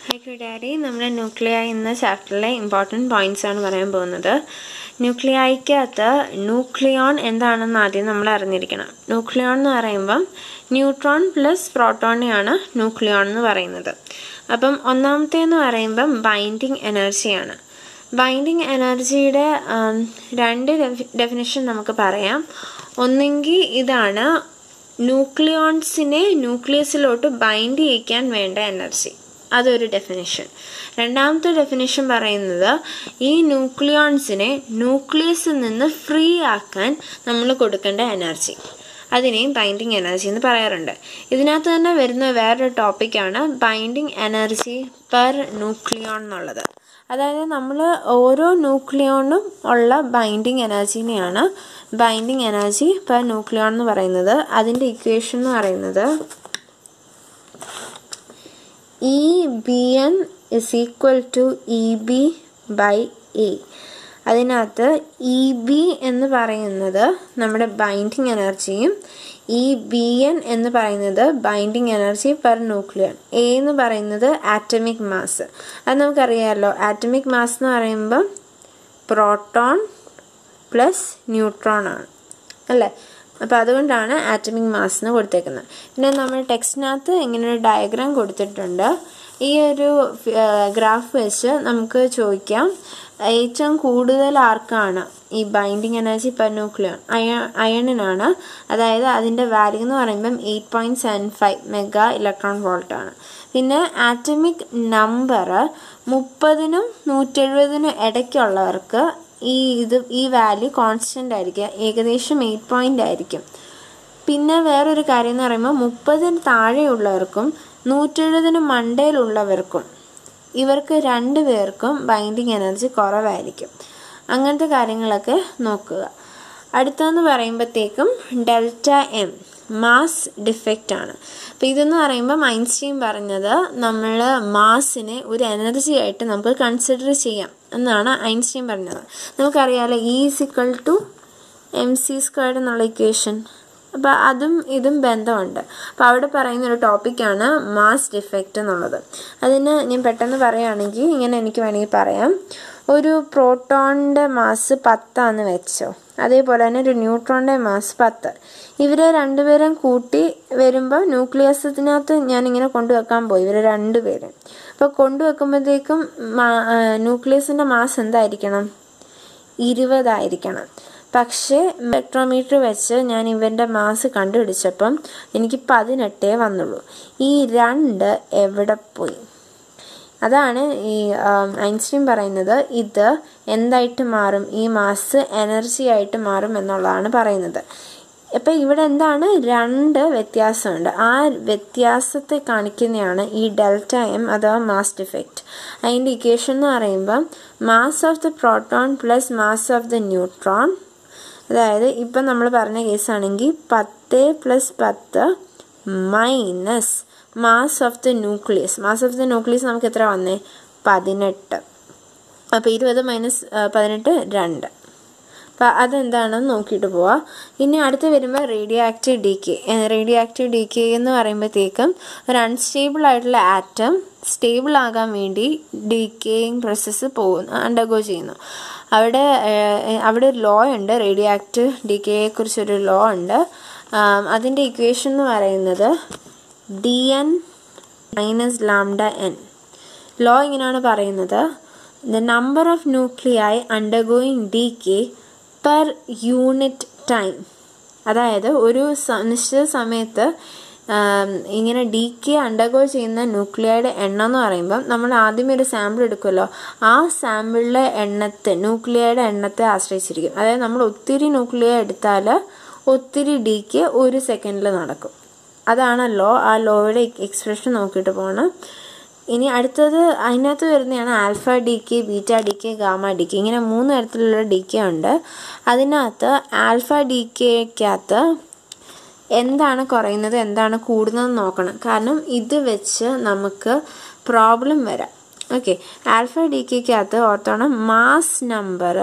hi കൂട്ടുകാരി നമ്മൾ ന്യൂക്ലിയായി എന്ന ചാപ്റ്ററിലെ ഇമ്പോർട്ടൻറ്റ് പോയിന്റ്സ് ആണ് പറയാൻ പോകുന്നത് ന്യൂക്ലിയായിക്കകത്ത് ന്യൂക്ലിയോൺ എന്താണെന്ന് ആദ്യം നമ്മൾ അറിഞ്ഞിരിക്കണം ന്യൂക്ലിയോൺ എന്ന് പറയുമ്പം ന്യൂട്രോൺ പ്ലസ് പ്രോട്ടോണെയാണ് ന്യൂക്ലിയോൺ എന്ന് പറയുന്നത് അപ്പം ഒന്നാമത്തെ എന്ന് പറയുമ്പം ബൈൻഡിങ് എനർജിയാണ് ബൈൻഡിങ് എനർജിയുടെ രണ്ട് ഡെഫിനിഷൻ നമുക്ക് പറയാം ഒന്നെങ്കിൽ ഇതാണ് ന്യൂക്ലിയോൺസിനെ ന്യൂക്ലിയസിലോട്ട് ബൈൻഡ് ചെയ്യിക്കാൻ വേണ്ട എനർജി അതൊരു ഡെഫിനിഷൻ രണ്ടാമത്തെ ഡെഫിനിഷൻ പറയുന്നത് ഈ ന്യൂക്ലിയോൺസിനെ ന്യൂക്ലിയസിൽ നിന്ന് ഫ്രീ ആക്കാൻ നമ്മൾ കൊടുക്കേണ്ട എനർജി അതിനെയും ബൈൻഡിങ് എനർജി എന്ന് പറയാറുണ്ട് ഇതിനകത്ത് തന്നെ വരുന്ന വേറൊരു ടോപ്പിക്കാണ് ബൈൻഡിങ് എനർജി പെർ ന്യൂക്ലിയോൺ എന്നുള്ളത് അതായത് നമ്മൾ ഓരോ ന്യൂക്ലിയോണും ഉള്ള ബൈൻഡിങ് എനർജിനെയാണ് ബൈൻഡിങ് എനർജി പെർ ന്യൂക്ലിയോൺ എന്ന് പറയുന്നത് അതിൻ്റെ ഇക്വേഷൻ എന്ന് പറയുന്നത് E B N is equal to E B by A അതിനകത്ത് ഇ ബി എന്ന് പറയുന്നത് നമ്മുടെ ബൈൻഡിങ് എനർജിയും ഇ ബി എൻ എന്ന് പറയുന്നത് binding energy per nucleon A എന്ന് പറയുന്നത് ആറ്റമിക് മാസ് അത് നമുക്കറിയാമല്ലോ ആറ്റമിക് മാസ് എന്ന് പറയുമ്പം പ്രോട്ടോൺ പ്ലസ് ന്യൂട്രോൺ ആണ് അല്ലേ അപ്പോൾ അതുകൊണ്ടാണ് ആറ്റമിക് മാസ് എന്ന് കൊടുത്തേക്കുന്നത് പിന്നെ നമ്മൾ ടെക്സ്റ്റിനകത്ത് ഇങ്ങനെ ഒരു ഡയഗ്രാം കൊടുത്തിട്ടുണ്ട് ഈ ഒരു ഗ്രാഫ് വെച്ച് നമുക്ക് ചോദിക്കാം ഏറ്റവും കൂടുതൽ ആർക്കാണ് ഈ ബൈൻഡിങ് എനർജി പെർ ന്യൂക്ലിയർ അയ അയണിനാണ് അതായത് അതിൻ്റെ വാല്യൂ എന്ന് പറയുമ്പം eight point seven five mega electron volt ആണ് പിന്നെ ആറ്റമിക് നമ്പർ മുപ്പതിനും നൂറ്റെഴുപതിനും ഇടയ്ക്കുള്ളവർക്ക് ഈ ഇത് ഈ വാല്യൂ കോൺസ്റ്റൻ്റ് ആയിരിക്കും ഏകദേശം എയ്റ്റ് പോയിൻ്റ് ആയിരിക്കും പിന്നെ വേറൊരു കാര്യം എന്ന് പറയുമ്പോൾ മുപ്പതിന് താഴെയുള്ളവർക്കും നൂറ്റെഴുപതിന് മണ്ടയിലുള്ളവർക്കും ഇവർക്ക് രണ്ട് പേർക്കും ബൈൻഡിങ് എനർജി കുറവായിരിക്കും അങ്ങനത്തെ കാര്യങ്ങളൊക്കെ നോക്കുക അടുത്തെന്ന് പറയുമ്പോഴത്തേക്കും ഡെൽറ്റ എം മാസ് ഡിഫക്റ്റ് ആണ് അപ്പോൾ ഇതെന്ന് പറയുമ്പോൾ ഐൻസ്റ്റീൻ പറഞ്ഞത് നമ്മൾ മാസിനെ ഒരു എനർജി ആയിട്ട് നമുക്ക് കൺസിഡർ ചെയ്യാം എന്നാണ് ഐൻസ്റ്റീൻ പറഞ്ഞത് നമുക്കറിയാമല്ലോ E equal to M C squared എന്നുള്ള ഇക്വേഷൻ അപ്പോൾ അതും ഇതും ബന്ധമുണ്ട് അപ്പോൾ അവിടെ പറയുന്ന ഒരു ടോപ്പിക്കാണ് മാസ് ഡിഫക്റ്റ് എന്നുള്ളത് അതിന് ഞാൻ പെട്ടെന്ന് പറയുകയാണെങ്കിൽ ഇങ്ങനെ എനിക്ക് വേണമെങ്കിൽ പറയാം ഒരു പ്രോട്ടോണിൻ്റെ മാസ് പത്താന്ന് വെച്ചോ അതേപോലെ തന്നെ ഒരു ന്യൂട്രോണിൻ്റെ മാസ് പത്ത് ഇവരെ രണ്ടുപേരും കൂട്ടി വരുമ്പോൾ ന്യൂക്ലിയസത്തിനകത്ത് ഞാനിങ്ങനെ കൊണ്ടുവെക്കാൻ പോയി ഇവരെ രണ്ടുപേരും അപ്പോൾ കൊണ്ടുവെക്കുമ്പോഴത്തേക്കും ന്യൂക്ലിയസിൻ്റെ മാസ് എന്തായിരിക്കണം ഇരുപതായിരിക്കണം പക്ഷേ സ്പെക്ട്രോമീറ്റർ വെച്ച് ഞാൻ ഇവൻ്റെ മാസ് കണ്ടുപിടിച്ചപ്പം എനിക്ക് പതിനെട്ടേ വന്നുള്ളൂ ഈ രണ്ട് എവിടെ പോയി അതാണ് ഈ ഐൻസ്റ്റീൻ പറയുന്നത് ഇത് എന്തായിട്ട് മാറും ഈ മാസ് എനർജി ആയിട്ട് മാറും എന്നുള്ളതാണ് പറയുന്നത് അപ്പം ഇവിടെ എന്താണ് രണ്ട് വ്യത്യാസമുണ്ട് ആ വ്യത്യാസത്തെ കാണിക്കുന്നതാണ് ഈ ഡെൽറ്റ എം അഥവാ മാസ് ഡിഫക്റ്റ് അതിൻ്റെ ഇക്വേഷൻ എന്ന് പറയുമ്പം mass of the proton plus mass of the neutron അതായത് ഇപ്പം നമ്മൾ പറഞ്ഞ കേസാണെങ്കിൽ പത്ത് പ്ലസ് പത്ത് minus mass of the nucleus mass of the nucleus നമുക്ക് എത്ര വന്നേ പതിനെട്ട് അപ്പോൾ ഇരുപത് മൈനസ് പതിനെട്ട് രണ്ട് അപ്പോൾ അതെന്താണെന്ന് നോക്കിയിട്ട് പോവാം ഇനി അടുത്ത് വരുമ്പോൾ radioactive decay radioactive decay എന്ന് പറയുമ്പോഴത്തേക്കും ഒരു അൺസ്റ്റേബിൾ ആയിട്ടുള്ള ആറ്റം സ്റ്റേബിൾ ആകാൻ വേണ്ടി ഡി കെയിങ് പ്രോസസ്സ് പോകുന്നു അണ്ടർഗോ ചെയ്യുന്നു അവിടെ അവിടെ ഒരു ലോ ഉണ്ട് റേഡിയോ ആക്റ്റീവ് ഡി കെയെ കുറിച്ചൊരു ലോ ഉണ്ട് അതിൻ്റെ ഇക്വേഷൻ എന്ന് പറയുന്നത് D N minus lambda N law ഇങ്ങനെയാണ് പറയുന്നത് the number of nuclei undergoing decay per unit time അതായത് ഒരു നിശ്ചിത സമയത്ത് ഇങ്ങനെ ഡി കെ അണ്ടർഗോ ചെയ്യുന്ന ന്യൂക്ലിയയുടെ എണ്ണം എന്ന് പറയുമ്പം നമ്മൾ ആദ്യമേ ഒരു സാമ്പിൾ എടുക്കുമല്ലോ ആ സാമ്പിളിലെ എണ്ണത്തെ ന്യൂക്ലിയയുടെ എണ്ണത്തെ ആശ്രയിച്ചിരിക്കും അതായത് നമ്മൾ ഒത്തിരി ന്യൂക്ലിയ എടുത്താൽ ഒത്തിരി ഡി കെ ഒരു സെക്കൻഡിൽ നടക്കും അതാണ് ലോ ആ ലോയുടെ എക്സ്പ്രഷൻ നോക്കിയിട്ട് പോകണം ഇനി അടുത്തത് അതിനകത്ത് വരുന്നതാണ് alpha decay beta decay gamma decay ഇങ്ങനെ മൂന്ന് തരത്തിലുള്ള ഡി കെ ഉണ്ട് അതിനകത്ത് ആൽഫ ഡി കെക്കകത്ത് എന്താണ് കുറയുന്നത് എന്താണ് കൂടുന്നത് നോക്കണം കാരണം ഇത് വെച്ച് നമുക്ക് പ്രോബ്ലം വരാം ഓക്കെ ആൽഫ ഡി കെക്കകത്ത് ഓർത്തോണം മാസ് നമ്പർ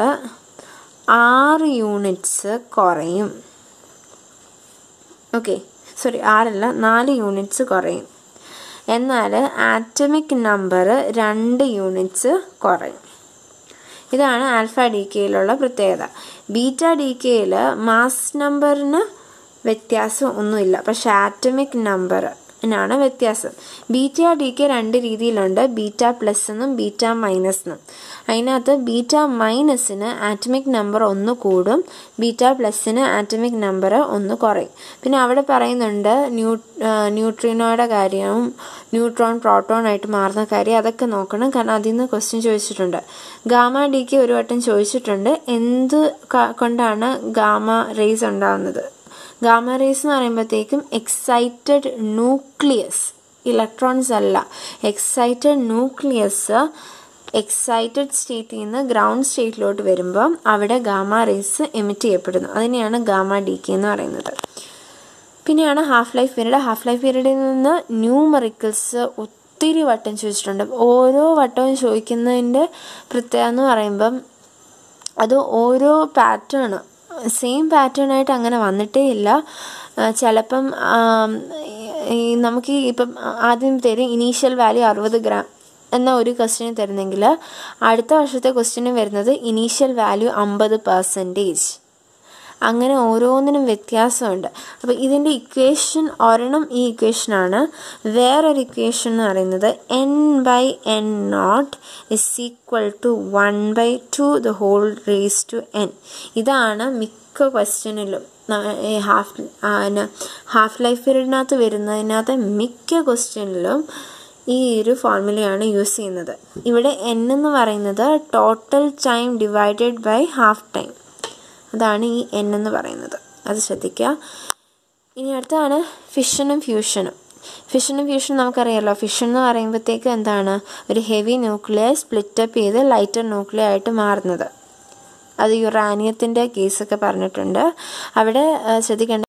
ആറ് യൂണിറ്റ്സ് കുറയും ഓക്കെ സോറി ആറല്ല നാല് യൂണിറ്റ്സ് കുറയും എന്നാൽ ആറ്റമിക് നമ്പർ രണ്ട് യൂണിറ്റ്സ് കുറയും ഇതാണ് ആൽഫ ഡി കെയിലുള്ള പ്രത്യേകത ബീറ്റ ഡി കെയിൽ മാസ് നമ്പറിന് വ്യത്യാസം ഒന്നുമില്ല പക്ഷെ ആറ്റമിക് നമ്പർ ാണ് വ്യത്യാസം ബീറ്റ ഡി കെ രണ്ട് രീതിയിലുണ്ട് ബീറ്റ പ്ലസ് എന്നും ബീറ്റ മൈനസ് എന്നും അതിനകത്ത് ബീറ്റ മൈനസിന് ആറ്റമിക് നമ്പർ ഒന്ന് കൂടും ബീറ്റ പ്ലസിന് ആറ്റമിക് നമ്പർ ഒന്ന് കുറയും പിന്നെ അവിടെ പറയുന്നുണ്ട് ന്യൂ ന്യൂട്രീനോയുടെ കാര്യവും ന്യൂട്രോൺ പ്രോട്ടോൺ ആയിട്ട് മാറുന്ന കാര്യം അതൊക്കെ നോക്കണം കാരണം അതിൽ നിന്ന് ക്വസ്റ്റ്യൻ ചോദിച്ചിട്ടുണ്ട് ഗാമ ഡി കെ ഒരു വട്ടം ചോദിച്ചിട്ടുണ്ട് എന്ത് കൊണ്ടാണ് ഗാമ റേസ് ഉണ്ടാകുന്നത് ഗാമ റേസ് എന്ന് പറയുമ്പോഴത്തേക്കും എക്സൈറ്റഡ് ന്യൂക്ലിയസ് ഇലക്ട്രോൺസ് അല്ല എക്സൈറ്റഡ് ന്യൂക്ലിയസ് എക്സൈറ്റഡ് സ്റ്റേറ്റിൽ നിന്ന് ഗ്രൗണ്ട് സ്റ്റേറ്റിലോട്ട് വരുമ്പോൾ അവിടെ ഗാമ റേസ് എമിറ്റ് ചെയ്യപ്പെടുന്നു അതിനെയാണ് ഗാമ ഡി കെ എന്ന് പറയുന്നത് പിന്നെയാണ് half life period half life പീരീഡിൽ നിന്ന് ന്യൂമറിക്കിൾസ് ഒത്തിരി വട്ടം ചോദിച്ചിട്ടുണ്ട് ഓരോ വട്ടവും ചോദിക്കുന്നതിൻ്റെ പ്രത്യേകത എന്ന് പറയുമ്പം അത് ഓരോ പാറ്റേൺ സെയിം പാറ്റേൺ ആയിട്ട് അങ്ങനെ വന്നിട്ടേ ഇല്ല ചിലപ്പം ഈ നമുക്ക് ഇപ്പം ആദ്യം തരും ഇനീഷ്യൽ വാല്യൂ അറുപത് ഗ്രാം എന്ന ഒരു ക്വസ്റ്റ്യൻ തരുന്നെങ്കിൽ അടുത്ത വർഷത്തെ ക്വസ്റ്റ്യന് വരുന്നത് ഇനീഷ്യൽ വാല്യൂ അമ്പത് പെർസെൻറ്റേജ് അങ്ങനെ ഓരോന്നിനും വ്യത്യാസമുണ്ട് അപ്പോൾ ഇതിൻ്റെ ഇക്വേഷൻ ഒരെണ്ണം ഈ ഇക്വേഷനാണ് വേറൊരു ഇക്വേഷൻ എന്ന് പറയുന്നത് N by N not is equal to one by two the whole raise to N ഇതാണ് മിക്ക ക്വസ്റ്റ്യനിലും ഹാഫ് ഹാഫ് ലൈഫ് പീരീഡിനകത്ത് വരുന്നതിനകത്ത് മിക്ക ക്വസ്റ്റ്യനിലും ഈ ഒരു ഫോർമുലയാണ് യൂസ് ചെയ്യുന്നത് ഇവിടെ എൻ എന്ന് പറയുന്നത് total time divided by half time അതാണ് ഈ എൻ എന്ന് പറയുന്നത് അത് ശ്രദ്ധിക്കുക ഇനി അടുത്താണ് ഫിഷനും ഫ്യൂഷനും ഫിഷനും ഫ്യൂഷനും നമുക്കറിയാമല്ലോ ഫിഷൻ എന്ന് പറയുമ്പോഴത്തേക്ക് എന്താണ് ഒരു ഹെവി ന്യൂക്ലിയർ സ്പ്ലിറ്റപ്പ് ചെയ്ത് ലൈറ്റർ ന്യൂക്ലിയർ ആയിട്ട് മാറുന്നത് അത് യുറാനിയത്തിൻ്റെ കേസൊക്കെ പറഞ്ഞിട്ടുണ്ട് അവിടെ ശ്രദ്ധിക്കേണ്ട